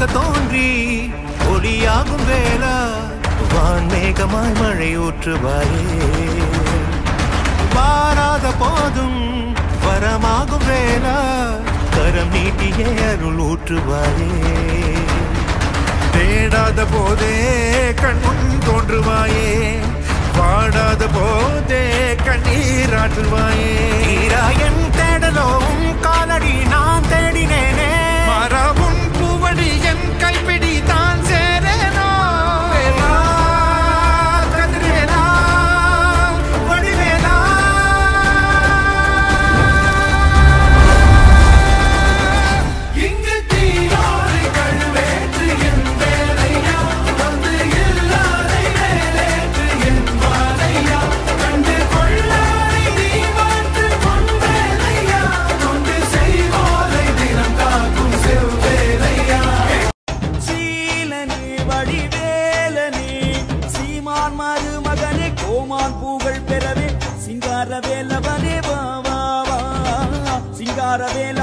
ஒளியாக தோன்றி ஒளியாகும் வேளா வான்மேகமாய் மழை ஊற்றுவாயே வாராத போதும் வரமாகும் வேளா கரம் நீட்டியே அருள் ஊற்றுவாயே தேடாத போதே கண் முன் தோன்றுவாயே வாடாத போதே கண்ணீராற்றுவாயே தீரா என் தேடலும் காலடி நான் தேடினேனே மரபும் பூவடி என் கைப்பிடி தான் சேரேனோ வேலா, கதிர்வேலா, வடிவேலா. இங்கு தீயோடு கழுவேற்று என் வேலையா வந்து இல்லாதை வேலேற்று என் வாழையா கண்டு கொள்ளாரை நீ மாற்று பொன் வேலையா கொண்டு செய்வோரை தினம் காக்கும் செவ்வேலையா சீலனே வடிவேலனே சீமான் மருமகனே கோமான் பூகள் பெறவே சிங்கார வேலவனே வா வா வா சிங்கார வேல